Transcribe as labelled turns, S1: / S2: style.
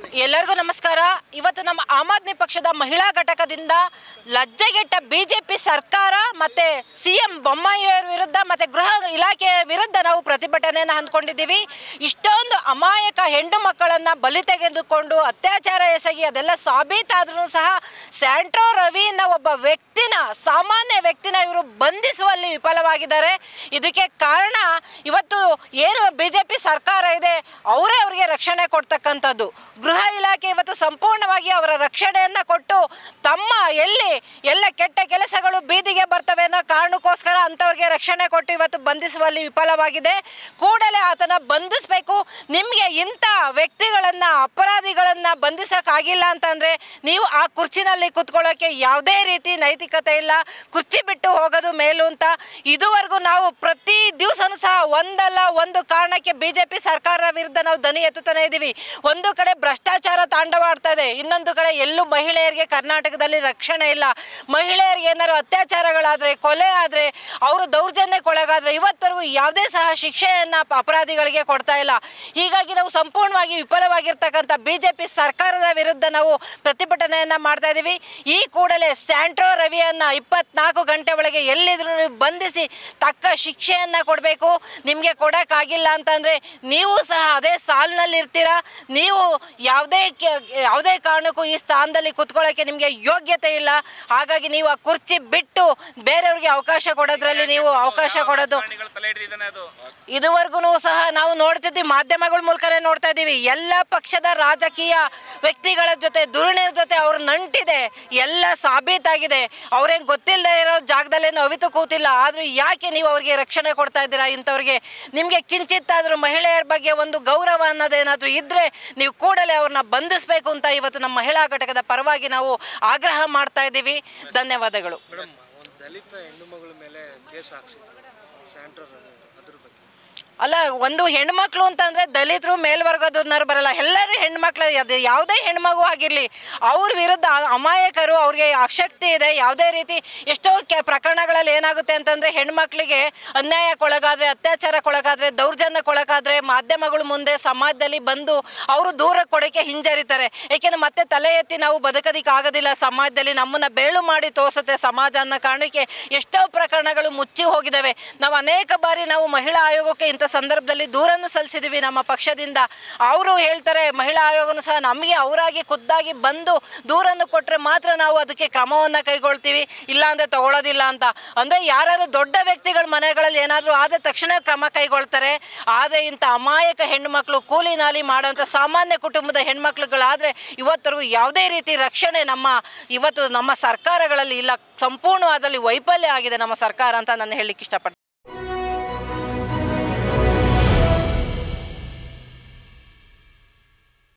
S1: ಎಲ್ಲರಿಗೂ ನಮಸ್ಕಾರ ಇವತ್ತು ನಮ್ಮ ಆಮ್ ಆದ್ಮಿ ಪಕ್ಷದ ಮಹಿಳಾ ಘಟಕದಿಂದ ಲಜ್ಜೆಗೆಟ್ಟ ಬಿಜೆಪಿ ಸರ್ಕಾರ ಮತ್ತೆ ಸಿ ಎಂ ಬೊಮ್ಮಾಯಿಯವರ ವಿರುದ್ಧ ಮತ್ತೆ ಗೃಹ ಇಲಾಖೆಯ ವಿರುದ್ಧ ನಾವು ಪ್ರತಿಭಟನೆಯನ್ನು ಹಂದ್ಕೊಂಡಿದ್ದೀವಿ ಇಷ್ಟೊಂದು ಅಮಾಯಕ ಹೆಣ್ಣು ಮಕ್ಕಳನ್ನ ಬಲಿ ತೆಗೆದುಕೊಂಡು ಅತ್ಯಾಚಾರ ಎಸಗಿ ಅದೆಲ್ಲ ಸಾಬೀತಾದ್ರೂ ಸಹ ಸ್ಯಾಂಟ್ರೋ ರವಿ ಅನ್ನೋ ಒಬ್ಬ ವ್ಯಕ್ತಿನ ಸಾಮಾನ್ಯ ವ್ಯಕ್ತಿನ ಇವರು ಬಂಧಿಸುವಲ್ಲಿ ವಿಫಲವಾಗಿದ್ದಾರೆ ಇದಕ್ಕೆ ಕಾರಣ ಇವತ್ತು ಏನು ಬಿಜೆಪಿ ಸರ್ಕಾರ ಇದೆ ಅವರೇ ಅವರಿಗೆ ರಕ್ಷಣೆ ಕೊಡ್ತಕ್ಕಂಥದ್ದು ಗೃಹ ಇಲಾಖೆ ಇವತ್ತು ಸಂಪೂರ್ಣವಾಗಿ ಅವರ ರಕ್ಷಣೆಯನ್ನ ಕೊಟ್ಟು ತಮ್ಮ ಎಲ್ಲಿ ಎಲ್ಲ ಕೆಟ್ಟ ಕೆಲಸಗಳು ಬೀದಿಗೆ ಬರ್ತವೆ ಅನ್ನೋ ಕಾರಣಕ್ಕೋಸ್ಕರ ಅಂಥವ್ರಿಗೆ ರಕ್ಷಣೆ ಕೊಟ್ಟು ಇವತ್ತು ಬಂಧಿಸುವಲ್ಲಿ ವಿಫಲವಾಗಿದೆ ಕೂಡಲೇ ಆತನ ಬಂಧಿಸಬೇಕು ನಿಮಗೆ ಇಂಥ ವ್ಯಕ್ತಿಗಳನ್ನ ಅಪರಾಧಿಗಳನ್ನ ಬಂಧಿಸಕ್ಕಾಗಿಲ್ಲ ಅಂತಂದ್ರೆ ನೀವು ಆ ಕುರ್ಚಿನಲ್ಲಿ ಕುತ್ಕೊಳ್ಳೋಕೆ ಯಾವುದೇ ರೀತಿ ನೈತಿಕತೆ ಇಲ್ಲ ಕುರ್ಚಿ ಬಿಟ್ಟು ಹೋಗೋದು ಮೇಲು ಅಂತ ಇದುವರೆಗೂ ನಾವು ಪ್ರತಿ ದಿವಸನೂ ಸಹ ಒಂದಲ್ಲ ಒಂದು ಕಾರಣಕ್ಕೆ ಬಿಜೆಪಿ ಸರ್ಕಾರದ ವಿರುದ್ಧ ನಾವು ದನಿ ಎತ್ತುತ್ತಾನೆ ಇದ್ದೀವಿ ಒಂದು ಕಡೆ ಭ್ರಷ್ಟಾಚಾರ ತಾಂಡವಾಡ್ತಾ ಇದೆ ಇನ್ನೊಂದು ಕಡೆ ಎಲ್ಲೂ ಮಹಿಳೆಯರಿಗೆ ಕರ್ನಾಟಕದಲ್ಲಿ ರಕ್ಷಣೆ ಇಲ್ಲ ಮಹಿಳೆಯರಿಗೆ ಏನಾದ್ರು ಅತ್ಯಾಚಾರಗಳಾದ್ರೆ ಕೊಲೆ ಆದ್ರೆ ಅವರು ದೌರ್ಜನ್ಯಕ್ಕೊಳಗಾದ್ರೆ ಇವತ್ತರೆಗೂ ಯಾವುದೇ ಸಹ ಶಿಕ್ಷೆಯನ್ನ ಪ- ಅಪರಾಧಿಗಳಿಗೆ ಕೊಡ್ತಾ ಇಲ್ಲ ಹೀಗಾಗಿ ನಾವು ಸಂಪೂರ್ಣವಾಗಿ ವಿಫಲವಾಗಿರ್ತಕ್ಕಂಥ ಬಿಜೆಪಿ ಸರ್ಕಾರದ ವಿರುದ್ಧ ನಾವು ಪ್ರತಿಭಟನೆಯನ್ನ ಮಾಡ್ತಾ ಇದ್ದೀವಿ ಈ ಕೂಡಲೇ ಸ್ಯಾಂಟ್ರೋ ರವಿಯನ್ನ ಇಪ್ಪತ್ನಾಲ್ಕು ಗಂಟೆ ಒಳಗೆ ಎಲ್ಲಿದ್ರು ನೀವು ಬಂಧಿಸಿ ತಕ್ಕ ಶಿಕ್ಷೆಯನ್ನ ಕೊಡಬೇಕು ನಿಮಗೆ ಕೊಡಕ್ಕಾಗಿಲ್ಲ ಅಂತಂದ್ರೆ ನೀವು ಸಹ ಅದೇ ಸಾಲಿನಲ್ಲಿ ಇರ್ತೀರಾ ನೀವು ಯಾವುದೇ ಕೆ- ಯಾವುದೇ ಕಾರಣಕ್ಕೂ ಈ ಸ್ಥಾನದಲ್ಲಿ ಕುತ್ಕೊಳ್ಳೋಕೆ ನಿಮಗೆ ಯೋಗ್ಯತೆ ಇಲ್ಲ ಹಾಗಾಗಿ ನೀವು ಆ ಕುರ್ಚಿ ಬಿಟ್ಟು ಬೇರೆಯವ್ರಿಗೆ ಅವಕಾಶ ಕೊಡೋದ್ರಲ್ಲಿ ನೀವು ಅವಕಾಶ ಕೊಡೋದು
S2: ಪ್ರಾಣಿಗಳು ತಲೆ ಹಿಡಿದಿದ್ದಾನೆ ಅದು
S1: ಇದುವರೆಗೂ ಸಹ ನಾವು ನೋಡ್ತಿದ್ವಿ ಮಾಧ್ಯಮಗಳ ಮೂಲಕನೇ ನೋಡ್ತಾ ಇದ್ದೀವಿ ಎಲ್ಲ ಪಕ್ಷದ ರಾಜಕೀಯ ವ್ಯಕ್ತಿಗಳ ಜೊತೆ ದುರುಣಿಯ ಜೊತೆ ಅವ್ರ ನಂಟಿದೆ ಎಲ್ಲ ಸಾಬೀತಾಗಿದೆ ಅವ್ರೇನು ಗೊತ್ತಿಲ್ಲದೆ ಇರೋ ಜಾಗದಲ್ಲೇನು ಅವಿತು ಕೂತಿಲ್ಲ ಆದ್ರೂ ಯಾಕೆ ನೀವು ಅವ್ರಿಗೆ ರಕ್ಷಣೆ ಕೊಡ್ತಾ ಇದ್ದೀರಾ ಇಂಥವ್ರಿಗೆ ನಿಮಗೆ ಕಿಂಚಿತ್ತಾದ್ರೂ ಮಹಿಳೆಯರ ಬಗ್ಗೆ ಒಂದು ಗೌರವ ಅನ್ನೋದೇನಾದ್ರೂ ಇದ್ರೆ ನೀವು ಕೂಡಲೇ ಅವ್ರನ್ನ ಬಂಧಿಸಬೇಕು ಅಂತ ಇವತ್ತು ನಮ್ಮ ಮಹಿಳಾ ಘಟಕದ ಪರವಾಗಿ ನಾವು ಆಗ್ರಹ ಮಾಡ್ತಾ ಇದ್ದೀವಿ ಧನ್ಯವಾದಗಳು
S3: ಮೇಡಮ್ ಒಂದು ದಲಿತ ಹೆಣ್ಣು ಮಗಳ ಮೇಲೆ ಕೇಸ್ ಹಾಕ್ಸಿದ್ರು ಸ್ಯಾಂಟ್ರೋ ರವಿ ಅವರು ಅದ್ರ ಬಗ್ಗೆ
S1: ಅಲ್ಲ ಒಂದು ಹೆಣ್ಮಕ್ಳು ಅಂತಂದ್ರೆ ದಲಿತರು ಮೇಲ್ವರ್ಗದವ್ರನ್ನ ಬರಲ್ಲ ಎಲ್ಲರೂ ಹೆಣ್ಮಕ್ಳು ಅದು ಯಾವುದೇ ಹೆಣ್ಮಗು ಆಗಿರಲಿ ಅವ್ರ ವಿರುದ್ಧ ಅಮಾಯಕರು ಅವ್ರಿಗೆ ಆಸಕ್ತಿ ಇದೆ ಯಾವುದೇ ರೀತಿ ಎಷ್ಟೋ ಕೆ ಪ್ರಕರಣಗಳಲ್ಲಿ ಏನಾಗುತ್ತೆ ಅಂತಂದ್ರೆ ಹೆಣ್ಮಕ್ಳಿಗೆ ಅನ್ಯಾಯಕ್ಕೊಳಗಾದ್ರೆ ಅತ್ಯಾಚಾರಕ್ಕೊಳಗಾದ್ರೆ ದೌರ್ಜನ್ಯಕ್ಕೊಳಗಾದ್ರೆ ಮಾಧ್ಯಮಗಳು ಮುಂದೆ ಸಮಾಜದಲ್ಲಿ ಬಂದು ಅವರು ದೂರ ಕೊಡೋಕೆ ಹಿಂಜರಿತಾರೆ ಏಕೆಂದ್ರೆ ಮತ್ತೆ ತಲೆ ಎತ್ತಿ ನಾವು ಬದುಕೋದಿಕ್ಕೆ ಆಗೋದಿಲ್ಲ ಸಮಾಜದಲ್ಲಿ ನಮ್ಮನ್ನ ಬೇಳು ಮಾಡಿ ತೋರಿಸುತ್ತೆ ಸಮಾಜ ಅನ್ನೋ ಕಾರಣಕ್ಕೆ ಎಷ್ಟೋ ಪ್ರಕರಣಗಳು ಮುಚ್ಚಿ ಹೋಗಿದ್ದಾವೆ ನಾವು ಅನೇಕ ಬಾರಿ ನಾವು ಮಹಿಳಾ ಆಯೋಗಕ್ಕೆ ಇಂಥ ಸಂದರ್ಭದಲ್ಲಿ ದೂರನ್ನು ಸಲ್ಲಿಸಿದ್ದೀವಿ ನಮ್ಮ ಪಕ್ಷದಿಂದ ಅವರು ಹೇಳ್ತಾರೆ ಮಹಿಳಾ ಆಯೋಗನು ಸಹ ನಮಗೆ ಅವರಾಗಿ ಖುದ್ದಾಗಿ ಬಂದು ದೂರನ್ನು ಕೊಟ್ಟರೆ ಮಾತ್ರ ನಾವು ಅದಕ್ಕೆ ಕ್ರಮವನ್ನು ಕೈಗೊಳ್ತೀವಿ ಇಲ್ಲಾಂದ್ರೆ ತಗೊಳ್ಳೋದಿಲ್ಲ ಅಂತ ಅಂದರೆ ಯಾರಾದ್ರೂ ದೊಡ್ಡ ವ್ಯಕ್ತಿಗಳ ಮನೆಗಳಲ್ಲಿ ಏನಾದರೂ ಆದ ತಕ್ಷಣ ಕ್ರಮ ಕೈಗೊಳ್ತಾರೆ ಆದರೆ ಇಂಥ ಅಮಾಯಕ ಹೆಣ್ಮಕ್ಳು ಕೂಲಿ ನಾಲಿ ಮಾಡೋಂಥ ಸಾಮಾನ್ಯ ಕುಟುಂಬದ ಹೆಣ್ಮಕ್ಳುಗಳಾದರೆ ಇವತ್ತರೆಗೂ ಯಾವುದೇ ರೀತಿ ರಕ್ಷಣೆ ನಮ್ಮ ಇವತ್ತು ನಮ್ಮ ಸರ್ಕಾರಗಳಲ್ಲಿ ಇಲ್ಲ ಸಂಪೂರ್ಣವಾದಲ್ಲಿ ವೈಫಲ್ಯ ಆಗಿದೆ ನಮ್ಮ ಸರ್ಕಾರ ಅಂತ ನಾನು ಹೇಳಲಿಕ್ಕೆ ಇಷ್ಟಪಡ್ತೀನಿ